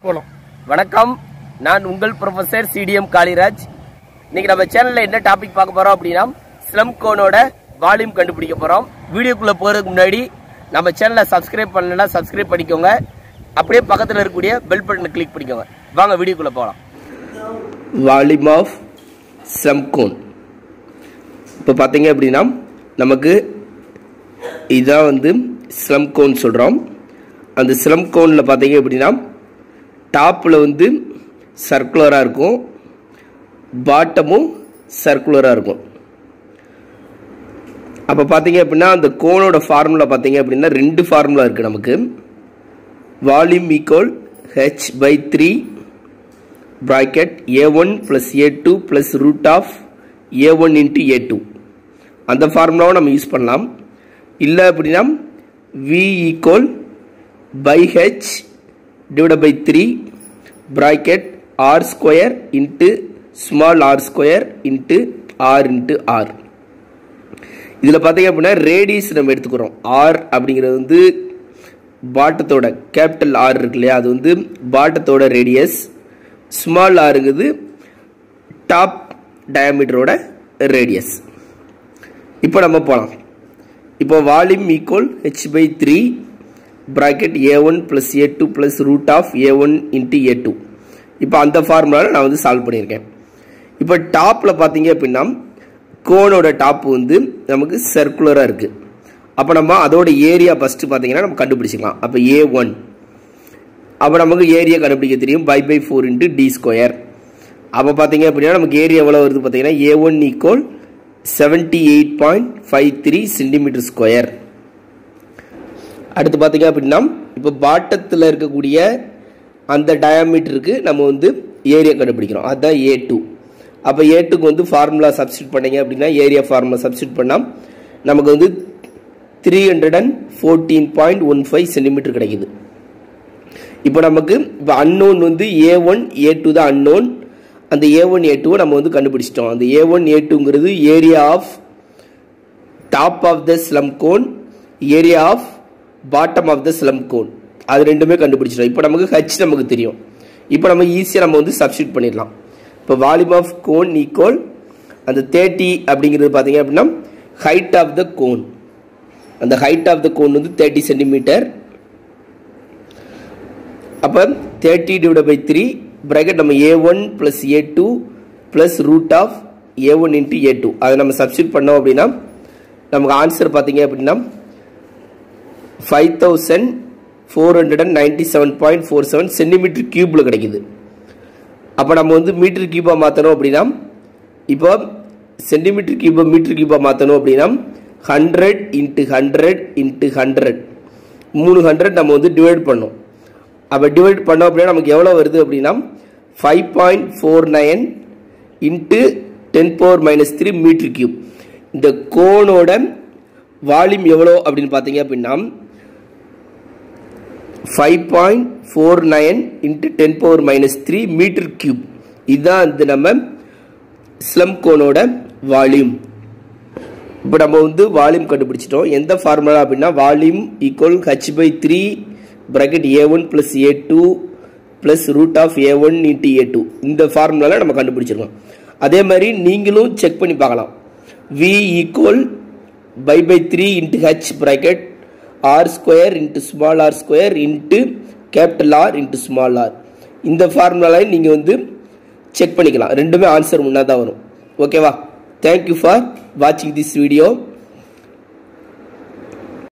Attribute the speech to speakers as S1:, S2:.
S1: போலாம்
S2: வணக்கம் நான் உங்கள் ப்ரொஃபசர் சிடிஎம் காளிராஜ் இன்னைக்கு நம்ம சேனல்ல என்ன டாபிக் பார்க்க போறோம் அப்படின்னா ஸ்லம் கோனோட வால்யூம் கண்டுபிடிக்க போறோம் வீடியோக்குள்ள போறதுக்கு முன்னாடி நம்ம சேனலை சப்ஸ்கிரைப் பண்ணலன்னா சப்ஸ்கிரைப் பண்ணிக்கோங்க அப்படியே பக்கத்தில் இருக்கக்கூடிய பெல் பட்டனை கிளிக் பண்ணிக்கோங்க வாங்க வீடியோக்குள்ள போகலாம் வால்யூம் ஆஃப் ஸ்லம் கோன் இப்போ பார்த்தீங்க அப்படின்னா நமக்கு இதான் வந்து ஸ்லம் கோன் சொல்கிறோம் அந்த ஸ்லம் கோனில் பார்த்தீங்க அப்படின்னா டாப்பில் வந்து சர்க்குலராக இருக்கும் பாட்டமும் சர்க்குலராக இருக்கும் அப்போ பார்த்தீங்க அப்படின்னா அந்த கோனோட ஃபார்முலா பார்த்தீங்க அப்படின்னா ரெண்டு ஃபார்முலா இருக்குது நமக்கு volume equal H by three bracket A one plus A two plus root of A one into A two அந்த ஃபார்முலாவை நம்ம யூஸ் பண்ணலாம் இல்லை அப்படின்னா V equal pi H divided by 3 bracket r square into small r square into r into r இதில் பார்த்தீங்க அப்படின்னா radius நம்ம எடுத்துக்கிறோம் ஆர் அப்படிங்கிறது வந்து பாட்டத்தோட கேபிட்டல் ஆர் இருக்கு இல்லையா அது வந்து பாட்டத்தோட ரேடியஸ் ஸ்மால் ஆருங்கிறது டாப் டயாமீட்டரோட ரேடியஸ் இப்போ நம்ம போகலாம் இப்போ volume equal H by three bracket A one plus A two plus root of A one into A two இப்போ அந்த ஃபார்முலாவில் நான் வந்து சால்வ் பண்ணியிருக்கேன் இப்போ டாப்பில் பார்த்தீங்க அப்படின்னா கோனோட டாப் வந்து நமக்கு சர்க்குலராக இருக்குது அப்போ நம்ம அதோட ஏரியா ஃபஸ்ட்டு பார்த்தீங்கன்னா நம்ம கண்டுபிடிச்சிக்கலாம் அப்போ ஏ ஒன் அப்போ நமக்கு ஏரியா கண்டுபிடிக்க தெரியும் pi by four into D square அப்போ பார்த்தீங்க அப்படின்னா நமக்கு ஏரியா எவ்வளோ வருது பார்த்தீங்கன்னா A one equal seventy eight point five three centimetre square அடுத்து பார்த்தீங்க அப்படின்னா இப்போ பாட்டத்தில் இருக்கக்கூடிய அந்த டயாமீட்டருக்கு நம்ம வந்து ஏரியா கண்டுபிடிக்கிறோம் அதுதான் ஏ டூ அப்போ ஏ டூக்கு வந்து ஃபார்முலா சப்ஸ்டியூட் பண்ணீங்க அப்படின்னா ஏரியா ஃபார்முலா சப்ஸ்டியூட் பண்ணால் நமக்கு வந்து three hundred and fourteen point one five centimetre கிடைக்குது இப்போ நமக்கு இப்போ அன்னோன் வந்து ஏ ஒன் ஏ டூ தான் அன்னோன் அந்த ஏ ஒன் ஏ டூவை நம்ம வந்து கண்டுபிடிச்சிட்டோம் அந்த ஏ ஒன் ஏ டூங்கிறது area of top of the slum cone area of bottom of the slum cone அது ரெண்டுமே கண்டுபிடிச்சிடும் இப்போ நமக்கு ஹச் நமக்கு தெரியும் இப்போ நம்ம ஈஸியாக நம்ம வந்து சப்ஸ்டியூட் பண்ணிடலாம் இப்போ வால்யூம் ஆஃப் கோன் ஈக்குவல் அந்த தேர்ட்டி அப்படிங்கிறது பார்த்தீங்க அப்படின்னா ஹைட் ஆஃப் த கோன் அந்த ஹைட் ஆஃப் த கோன் வந்து தேர்ட்டி சென்டிமீட்டர் அப்போ thirty divide by three bracket நம்ம A one plus A two plus root of A one into A two அதை நம்ம சப்ஸ்டியூட் பண்ணோம் அப்படின்னா நமக்கு ஆன்சர் பார்த்தீங்க அப்படின்னா five thousand four hundred and ninety seven point four seven centimetre கியூப்பில் கிடைக்குது அப்போ நம்ம வந்து மீட்டர் கியூபாக மாற்றணும் அப்படின்னா இப்போ சென்டிமீட்டர் கியூபை மீட்டர் கியூபாக மாற்றணும் அப்படின்னா hundred into hundred into hundred மூணு ஹண்ட்ரட் நம்ம வந்து டிவைட் பண்ணோம் அப்போ டிவைட் பண்ணோம் அப்படின்னா நமக்கு எவ்வளோ வருது அப்படின்னா five point four nine into ten power minus three metre cube இந்த கோனோட வால்யூம் எவ்வளோ அப்படின்னு பார்த்தீங்க அப்படின்னா five point four nine into ten power minus three metre cube இதுதான் இந்த நம்ம ஸ்லம் கோனோட வால்யூம் இப்போ நம்ம வந்து வால்யூம் கண்டுபிடிச்சிட்டோம் எந்த ஃபார்முலா அப்படின்னா volume equal H by three bracket A one plus A two plus root of A one into A two இந்த ஃபார்முலாவில் நம்ம கண்டுபிடிச்சிருக்கோம் அதே மாதிரி நீங்களும் செக் பண்ணி பார்க்கலாம் V equal pi by three into H bracket R square into small R square into capital R into small R இந்த ஃபார்முலாவில் நீங்கள் வந்து செக் பண்ணிக்கலாம் ரெண்டுமே ஆன்சர் முன்னாக தான் வரும் ஓகேவா தேங்க்யூ ஃபார் வாட்சிங் திஸ் வீடியோ